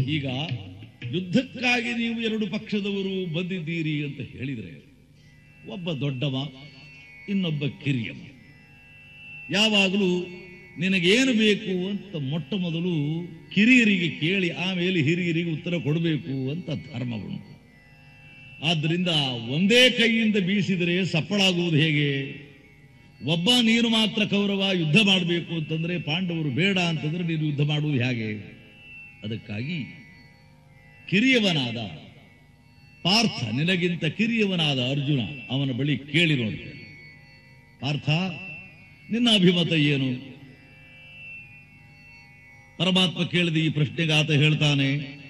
ಈಗ ಯುದ್ಧಕ್ಕಾಗಿ ನೀವು ಎರಡು ಪಕ್ಷದವರು ಬಂದಿದ್ದೀರಿ ಅಂತ ಹೇಳಿದರೆ ಒಬ್ಬ ದೊಡ್ಡವ ಇನ್ನೊಬ್ಬ ಕಿರಿಯವ ಯಾವಾಗಲೂ ನಿನಗೇನು ಬೇಕು ಅಂತ ಮೊಟ್ಟ ಮೊದಲು ಕಿರಿಯರಿಗೆ ಕೇಳಿ ಆಮೇಲೆ ಹಿರಿಯರಿಗೆ ಉತ್ತರ ಕೊಡಬೇಕು ಅಂತ ಧರ್ಮ ಉಂಟು ಆದ್ದರಿಂದ ಒಂದೇ ಕೈಯಿಂದ ಬೀಸಿದರೆ ಸಪ್ಪಳಾಗುವುದು ಹೇಗೆ ಒಬ್ಬ ನೀನು ಮಾತ್ರ ಕೌರವ ಯುದ್ಧ ಮಾಡಬೇಕು ಅಂತಂದ್ರೆ ಪಾಂಡವರು ಬೇಡ ಅಂತಂದ್ರೆ ನೀನು ಯುದ್ಧ ಮಾಡುವುದು ಹೇಗೆ ಅದಕ್ಕಾಗಿ ಕಿರಿಯವನಾದ ಪಾರ್ಥ ನಿನಗಿಂತ ಕಿರಿಯವನಾದ ಅರ್ಜುನ ಅವನ ಬಳಿ ಕೇಳಿ ನೋಡ್ತೇನೆ ಪಾರ್ಥ ನಿನ್ನ ಅಭಿಮತ ಏನು ಪರಮಾತ್ಮ ಕೇಳಿದ ಈ ಪ್ರಶ್ನೆಗೆ ಆತ ಹೇಳ್ತಾನೆ